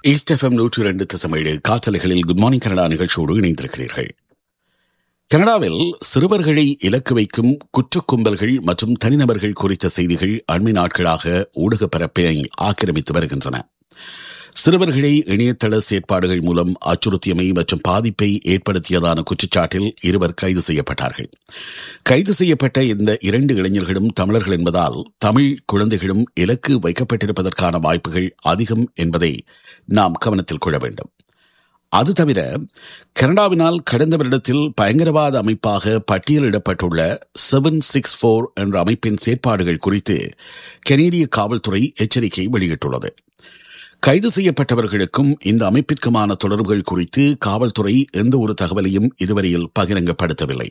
east FM நூற்று இரண்டு தசமேழு காற்றலைகளில் குட் மார்னிங் கனடா நிகழ்ச்சியோடு இணைந்திருக்கிறீர்கள் கனடாவில் சிறுவர்களை இலக்கு வைக்கும் குற்றக் கும்பல்கள் மற்றும் தனிநபர்கள் குறித்த செய்திகள் அண்மை நாட்களாக ஊடக பரப்பை ஆக்கிரமித்து வருகின்றன சிறுவர்களை இணையதள செயற்பாடுகள் மூலம் அச்சுறுத்தியமை மற்றும் பாதிப்பை ஏற்படுத்தியதான குற்றச்சாட்டில் இருவர் கைது செய்யப்பட்டார்கள் கைது செய்யப்பட்ட இந்த இரண்டு இளைஞர்களும் தமிழர்கள் என்பதால் தமிழ் குழந்தைகளும் இலக்கு வைக்கப்பட்டிருப்பதற்கான வாய்ப்புகள் அதிகம் என்பதை நாம் கவனத்தில் கொள்ள வேண்டும் அது தவிர கனடாவினால் கடந்த வருடத்தில் பயங்கரவாத அமைப்பாக பட்டியலிடப்பட்டுள்ள செவன் சிக்ஸ் போர் என்ற அமைப்பின் செயற்பாடுகள் குறித்து கனேடிய காவல்துறை எச்சரிக்கை வெளியிட்டுள்ளது கைது செய்யப்பட்டவர்களுக்கும் இந்த அமைப்பிற்குமான தொடர்புகள் குறித்து காவல்துறை எந்த ஒரு தகவலையும் இதுவரையில் பகிரங்கப்படுத்தவில்லை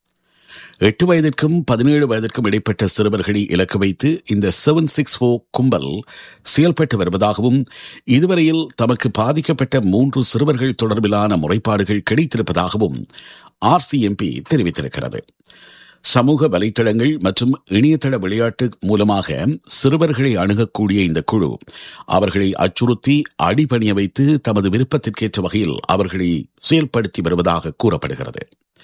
எட்டு வயதிற்கும் பதினேழு வயதிற்கும் இடைப்பட்ட சிறுவர்களை இலக்கு வைத்து இந்த செவன் சிக்ஸ் ஃபோர் கும்பல் செயல்பட்டு வருவதாகவும் இதுவரையில் தமக்கு பாதிக்கப்பட்ட மூன்று சிறுவர்கள் தொடர்பிலான முறைப்பாடுகள் கிடைத்திருப்பதாகவும் ஆர்சிஎம்பி தெரிவித்திருக்கிறது சமூக வலைத்தளங்கள் மற்றும் இணையதள விளையாட்டு மூலமாக சிறுவர்களை அணுகக்கூடிய இந்த குழு அவர்களை அச்சுறுத்தி அடிபணிய வைத்து தமது விருப்பத்திற்கேற்ற வகையில் அவர்களை செயல்படுத்தி வருவதாக கூறப்படுகிறது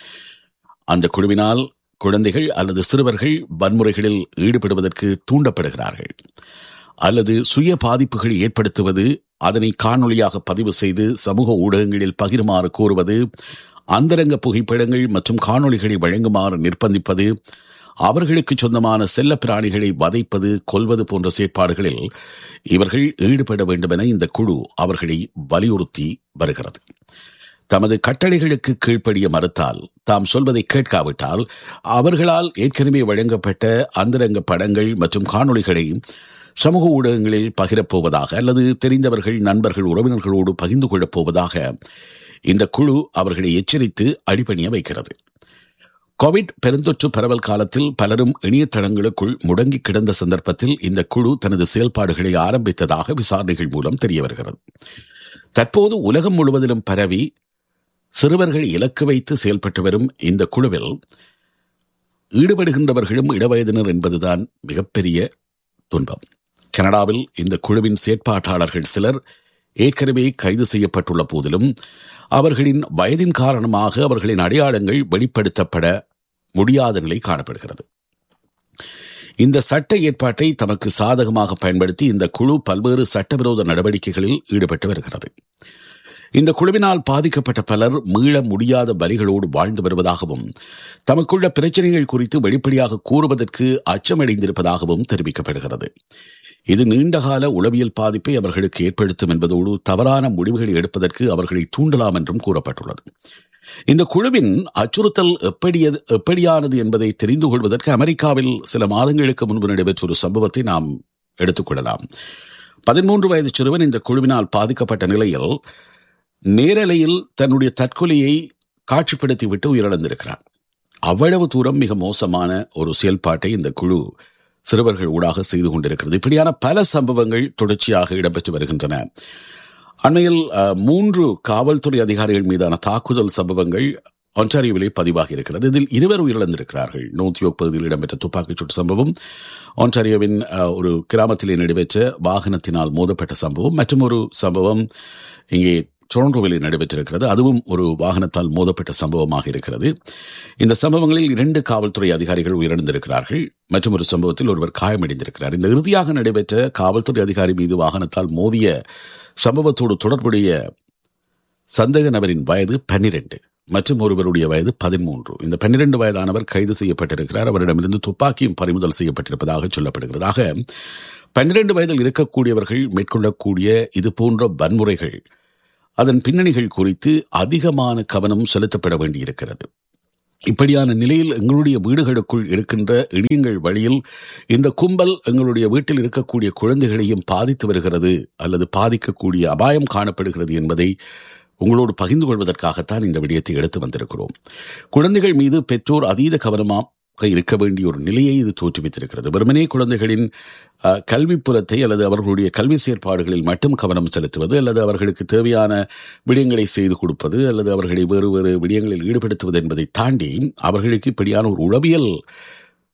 அந்த குழுவினால் குழந்தைகள் அல்லது சிறுவர்கள் வன்முறைகளில் ஈடுபடுவதற்கு தூண்டப்படுகிறார்கள் அல்லது சுய பாதிப்புகளை ஏற்படுத்துவது அதனை காணொலியாக பதிவு செய்து சமூக ஊடகங்களில் பகிருமாறு கூறுவது அந்தரங்க புகைப்படங்கள் மற்றும் காணொளிகளை வழங்குமாறு நிர்பந்திப்பது அவர்களுக்கு சொந்தமான செல்ல பிராணிகளை வதைப்பது கொல்வது போன்ற செயற்பாடுகளில் இவர்கள் ஈடுபட வேண்டும் என இந்த குழு அவர்களை வலியுறுத்தி வருகிறது தமது கட்டளைகளுக்கு கீழ்ப்படிய மறுத்தால் தாம் சொல்வதை கேட்காவிட்டால் அவர்களால் ஏற்கனவே வழங்கப்பட்ட அந்தரங்க படங்கள் மற்றும் காணொளிகளை சமூக ஊடகங்களில் பகிரப்போவதாக அல்லது தெரிந்தவர்கள் நண்பர்கள் உறவினர்களோடு பகிர்ந்து கொள்ளப் போவதாக இந்த குழு அவர்களை எச்சரித்து அடிபணிய வைக்கிறது கோவிட் பெருந்தொற்று பரவல் காலத்தில் பலரும் இணையதளங்களுக்குள் முடங்கி கிடந்த சந்தர்ப்பத்தில் இந்த குழு தனது செயல்பாடுகளை ஆரம்பித்ததாக விசாரணைகள் மூலம் தெரிய வருகிறது தற்போது உலகம் முழுவதிலும் பரவி சிறுவர்கள் இலக்கு வைத்து செயல்பட்டு வரும் இந்த குழுவில் ஈடுபடுகின்றவர்களும் இடவயதினர் என்பதுதான் மிகப்பெரிய துன்பம் கனடாவில் இந்த குழுவின் செயற்பாட்டாளர்கள் சிலர் ஏற்கனவே கைது செய்யப்பட்டுள்ள போதிலும் அவர்களின் வயதின் காரணமாக அவர்களின் அடையாளங்கள் வெளிப்படுத்தப்பட முடியாத நிலை காணப்படுகிறது இந்த சட்ட ஏற்பாட்டை தமக்கு சாதகமாக பயன்படுத்தி இந்த குழு பல்வேறு சட்டவிரோத நடவடிக்கைகளில் ஈடுபட்டு வருகிறது இந்த குழுவினால் பாதிக்கப்பட்ட பலர் மீள முடியாத பலிகளோடு வாழ்ந்து வருவதாகவும் தமக்குள்ள பிரச்சனைகள் குறித்து வெளிப்படையாக கூறுவதற்கு அச்சமடைந்திருப்பதாகவும் தெரிவிக்கப்படுகிறது இது நீண்டகால உளவியல் பாதிப்பை அவர்களுக்கு ஏற்படுத்தும் என்பதோடு தவறான முடிவுகளை எடுப்பதற்கு அவர்களை தூண்டலாம் என்றும் கூறப்பட்டுள்ளது இந்த குழுவின் அச்சுறுத்தல் எப்படியது எப்படியானது என்பதை தெரிந்து கொள்வதற்கு அமெரிக்காவில் சில மாதங்களுக்கு முன்பு நடைபெற்ற ஒரு சம்பவத்தை நாம் எடுத்துக்கொள்ளலாம் பதிமூன்று வயது சிறுவன் இந்த குழுவினால் பாதிக்கப்பட்ட நிலையில் நேரலையில் தன்னுடைய தற்கொலையை காட்சிப்படுத்திவிட்டு உயிரிழந்திருக்கிறான் அவ்வளவு தூரம் மிக மோசமான ஒரு செயல்பாட்டை இந்த குழு சிறுவர்கள் ஊடாக செய்து கொண்டிருக்கிறது இப்படியான பல சம்பவங்கள் தொடர்ச்சியாக இடம்பெற்று வருகின்றன அண்மையில் மூன்று காவல்துறை அதிகாரிகள் மீதான தாக்குதல் சம்பவங்கள் ஒன்டாரியோவிலே பதிவாகி இருக்கிறது இதில் இருவர் உயிரிழந்திருக்கிறார்கள் நோத்தியோக் பகுதியில் இடம்பெற்ற துப்பாக்கிச் சூட்டு சம்பவம் ஒன்டாரியோவின் ஒரு கிராமத்திலே நடைபெற்ற வாகனத்தினால் மோதப்பட்ட சம்பவம் மற்றும் ஒரு சம்பவம் இங்கே டொரண்டோவில் நடைபெற்றிருக்கிறது அதுவும் ஒரு வாகனத்தால் மோதப்பட்ட சம்பவமாக இருக்கிறது இந்த சம்பவங்களில் இரண்டு காவல்துறை அதிகாரிகள் உயிரிழந்திருக்கிறார்கள் மற்றும் ஒரு சம்பவத்தில் ஒருவர் காயமடைந்திருக்கிறார் இந்த இறுதியாக நடைபெற்ற காவல்துறை அதிகாரி மீது வாகனத்தால் மோதிய சம்பவத்தோடு தொடர்புடைய சந்தேக நபரின் வயது பன்னிரண்டு மற்றும் ஒருவருடைய வயது பதிமூன்று இந்த பன்னிரண்டு வயதானவர் கைது செய்யப்பட்டிருக்கிறார் அவரிடமிருந்து துப்பாக்கியும் பறிமுதல் செய்யப்பட்டிருப்பதாக சொல்லப்படுகிறதாக பன்னிரண்டு வயதில் இருக்கக்கூடியவர்கள் மேற்கொள்ளக்கூடிய இது போன்ற வன்முறைகள் அதன் பின்னணிகள் குறித்து அதிகமான கவனம் செலுத்தப்பட வேண்டியிருக்கிறது இப்படியான நிலையில் எங்களுடைய வீடுகளுக்குள் இருக்கின்ற இடியங்கள் வழியில் இந்த கும்பல் எங்களுடைய வீட்டில் இருக்கக்கூடிய குழந்தைகளையும் பாதித்து வருகிறது அல்லது பாதிக்கக்கூடிய அபாயம் காணப்படுகிறது என்பதை உங்களோடு பகிர்ந்து கொள்வதற்காகத்தான் இந்த விடயத்தை எடுத்து வந்திருக்கிறோம் குழந்தைகள் மீது பெற்றோர் அதீத கவனமாக இருக்க வேண்டிய ஒரு நிலையை இது தோற்றுவித்திருக்கிறது வெறுமனே குழந்தைகளின் கல்வி புலத்தை அல்லது அவர்களுடைய கல்வி செயற்பாடுகளில் மட்டும் கவனம் செலுத்துவது அல்லது அவர்களுக்கு தேவையான விடயங்களை செய்து கொடுப்பது அல்லது அவர்களை வேறு வேறு விடயங்களில் ஈடுபடுத்துவது என்பதை தாண்டி அவர்களுக்கு இப்படியான ஒரு உளவியல்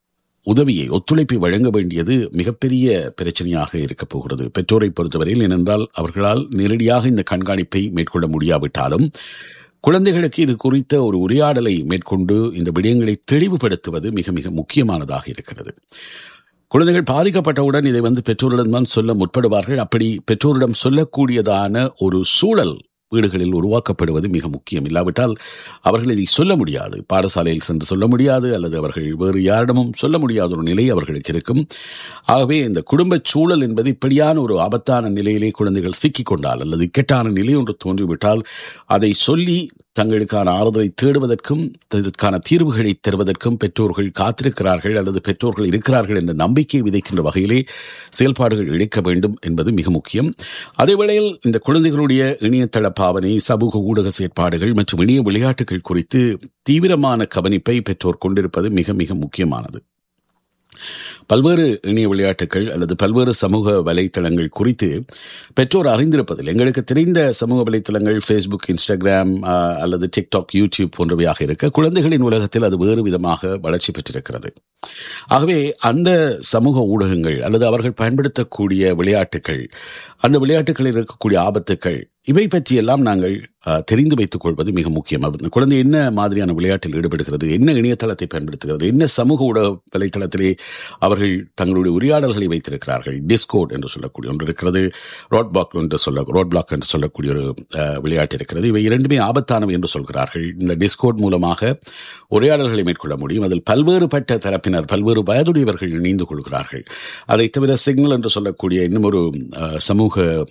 உதவியை ஒத்துழைப்பை வழங்க வேண்டியது மிகப்பெரிய பிரச்சனையாக இருக்கப் போகிறது பெற்றோரை பொறுத்தவரையில் ஏனென்றால் அவர்களால் நேரடியாக இந்த கண்காணிப்பை மேற்கொள்ள முடியாவிட்டாலும் குழந்தைகளுக்கு இது குறித்த ஒரு உரையாடலை மேற்கொண்டு இந்த விடயங்களை தெளிவுபடுத்துவது மிக மிக முக்கியமானதாக இருக்கிறது குழந்தைகள் பாதிக்கப்பட்டவுடன் இதை வந்து பெற்றோரிடம் தான் சொல்ல முற்படுவார்கள் அப்படி பெற்றோரிடம் சொல்லக்கூடியதான ஒரு சூழல் வீடுகளில் உருவாக்கப்படுவது மிக முக்கியம் இல்லாவிட்டால் அவர்கள் இதை சொல்ல முடியாது பாடசாலையில் சென்று சொல்ல முடியாது அல்லது அவர்கள் வேறு யாரிடமும் சொல்ல முடியாத ஒரு நிலை அவர்களுக்கு இருக்கும் ஆகவே இந்த குடும்ப சூழல் என்பது இப்படியான ஒரு ஆபத்தான நிலையிலே குழந்தைகள் சிக்கிக் கொண்டால் அல்லது இக்கட்டான நிலை ஒன்று தோன்றிவிட்டால் அதை சொல்லி தங்களுக்கான ஆறுதலை தேடுவதற்கும் இதற்கான தீர்வுகளை தருவதற்கும் பெற்றோர்கள் காத்திருக்கிறார்கள் அல்லது பெற்றோர்கள் இருக்கிறார்கள் என்ற நம்பிக்கை விதைக்கின்ற வகையிலே செயல்பாடுகள் இழைக்க வேண்டும் என்பது மிக முக்கியம் அதே வேளையில் இந்த குழந்தைகளுடைய இணையதள பாவனை சமூக ஊடக செயற்பாடுகள் மற்றும் இணைய விளையாட்டுகள் குறித்து தீவிரமான கவனிப்பை பெற்றோர் கொண்டிருப்பது மிக மிக முக்கியமானது பல்வேறு இணைய விளையாட்டுகள் அல்லது பல்வேறு சமூக வலைத்தளங்கள் குறித்து பெற்றோர் அறிந்திருப்பதில் எங்களுக்கு தெரிந்த சமூக வலைத்தளங்கள் ஃபேஸ்புக் இன்ஸ்டாகிராம் அல்லது டிக்டாக் யூடியூப் போன்றவையாக இருக்க குழந்தைகளின் உலகத்தில் அது வேறு விதமாக வளர்ச்சி பெற்றிருக்கிறது ஆகவே அந்த சமூக ஊடகங்கள் அல்லது அவர்கள் பயன்படுத்தக்கூடிய விளையாட்டுகள் அந்த விளையாட்டுகளில் இருக்கக்கூடிய ஆபத்துக்கள் இவை பற்றியெல்லாம் நாங்கள் தெரிந்து வைத்துக் கொள்வது மிக முக்கியம் குழந்தை என்ன மாதிரியான விளையாட்டில் ஈடுபடுகிறது என்ன இணையதளத்தை பயன்படுத்துகிறது என்ன சமூக ஊடக வலைத்தளத்திலே அவர்கள் தங்களுடைய உரையாடல்களை வைத்திருக்கிறார்கள் டிஸ்கோட் என்று சொல்லக்கூடிய ஒன்று இருக்கிறது ரோட் பிளாக் என்று சொல்ல ரோட் பிளாக் என்று சொல்லக்கூடிய ஒரு விளையாட்டு இருக்கிறது இவை இரண்டுமே ஆபத்தானவை என்று சொல்கிறார்கள் இந்த டிஸ்கோட் மூலமாக உரையாடல்களை மேற்கொள்ள முடியும் அதில் பல்வேறுபட்ட தரப்பினர் பல்வேறு வயதுடையவர்கள் இணைந்து கொள்கிறார்கள் அதை தவிர சிக்னல் என்று சொல்லக்கூடிய இன்னும் ஒரு சமூக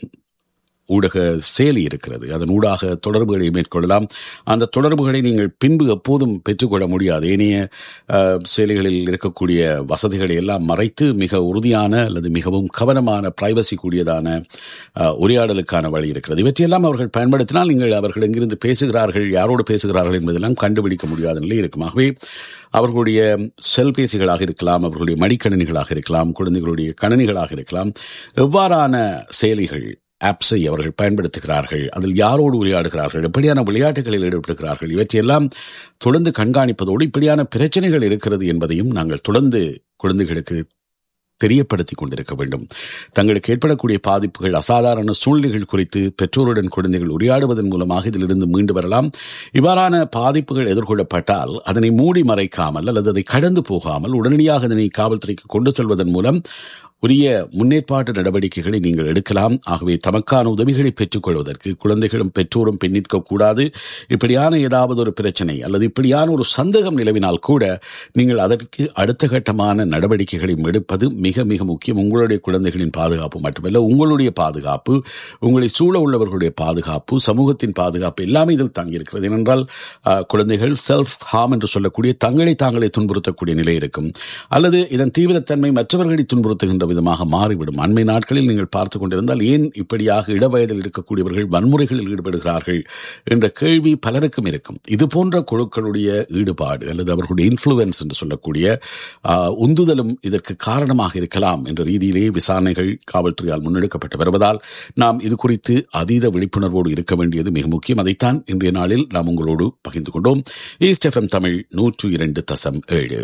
ஊடக செயலி இருக்கிறது அதன் ஊடாக தொடர்புகளை மேற்கொள்ளலாம் அந்த தொடர்புகளை நீங்கள் பின்பு எப்போதும் பெற்றுக்கொள்ள முடியாது ஏனைய செயலிகளில் இருக்கக்கூடிய வசதிகளை எல்லாம் மறைத்து மிக உறுதியான அல்லது மிகவும் கவனமான பிரைவசி கூடியதான உரையாடலுக்கான வழி இருக்கிறது இவற்றையெல்லாம் அவர்கள் பயன்படுத்தினால் நீங்கள் அவர்கள் எங்கிருந்து பேசுகிறார்கள் யாரோடு பேசுகிறார்கள் என்பதெல்லாம் கண்டுபிடிக்க முடியாத நிலை இருக்கும் ஆகவே அவர்களுடைய செல்பேசிகளாக இருக்கலாம் அவர்களுடைய மடிக்கணினிகளாக இருக்கலாம் குழந்தைகளுடைய கணினிகளாக இருக்கலாம் எவ்வாறான செயலிகள் ஆப்ஸை அவர்கள் பயன்படுத்துகிறார்கள் அதில் யாரோடு உரையாடுகிறார்கள் எப்படியான விளையாட்டுகளில் ஈடுபடுகிறார்கள் இவற்றையெல்லாம் தொடர்ந்து கண்காணிப்பதோடு இப்படியான பிரச்சனைகள் இருக்கிறது என்பதையும் நாங்கள் தொடர்ந்து குழந்தைகளுக்கு தெரியப்படுத்திக் கொண்டிருக்க வேண்டும் தங்களுக்கு ஏற்படக்கூடிய பாதிப்புகள் அசாதாரண சூழ்நிலைகள் குறித்து பெற்றோருடன் குழந்தைகள் உரையாடுவதன் மூலமாக இதிலிருந்து மீண்டு வரலாம் இவ்வாறான பாதிப்புகள் எதிர்கொள்ளப்பட்டால் அதனை மூடி மறைக்காமல் அல்லது அதை கடந்து போகாமல் உடனடியாக அதனை காவல்துறைக்கு கொண்டு செல்வதன் மூலம் உரிய முன்னேற்பாட்டு நடவடிக்கைகளை நீங்கள் எடுக்கலாம் ஆகவே தமக்கான உதவிகளை பெற்றுக்கொள்வதற்கு குழந்தைகளும் பெற்றோரும் பின்னிற்க கூடாது இப்படியான ஏதாவது ஒரு பிரச்சனை அல்லது இப்படியான ஒரு சந்தேகம் நிலவினால் கூட நீங்கள் அதற்கு அடுத்த கட்டமான நடவடிக்கைகளை எடுப்பது மிக மிக முக்கியம் உங்களுடைய குழந்தைகளின் பாதுகாப்பு மட்டுமல்ல உங்களுடைய பாதுகாப்பு உங்களை சூழ உள்ளவர்களுடைய பாதுகாப்பு சமூகத்தின் பாதுகாப்பு எல்லாமே இதில் தங்கியிருக்கிறது ஏனென்றால் குழந்தைகள் செல்ஃப் ஹார்ம் என்று சொல்லக்கூடிய தங்களை தாங்களே துன்புறுத்தக்கூடிய நிலை இருக்கும் அல்லது இதன் தீவிரத்தன்மை மற்றவர்களை துன்புறுத்துகின்ற விதமாக மாறிவிடும் அண்மை நாட்களில் நீங்கள் பார்த்துக் கொண்டிருந்தால் ஏன் இப்படியாக இளவயதில் இருக்கக்கூடியவர்கள் வன்முறைகளில் ஈடுபடுகிறார்கள் என்ற கேள்வி பலருக்கும் இருக்கும் இது போன்ற குழுக்களுடைய ஈடுபாடு அல்லது அவர்களுடைய இன்ஃபுளுன்ஸ் என்று சொல்லக்கூடிய உந்துதலும் இதற்கு காரணமாக இருக்கலாம் என்ற ரீதியிலே விசாரணைகள் காவல்துறையால் முன்னெடுக்கப்பட்டு வருவதால் நாம் இது குறித்து அதீத விழிப்புணர்வோடு இருக்க வேண்டியது மிக முக்கியம் அதைத்தான் இன்றைய நாளில் நாம் உங்களோடு பகிர்ந்து கொண்டோம் ஈஸ்ட் எஃப்எம் தமிழ் நூற்று இரண்டு தசம் ஏழு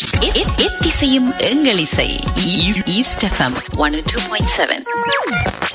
எத்திசையும் எங்கள் இசை east FM one two point seven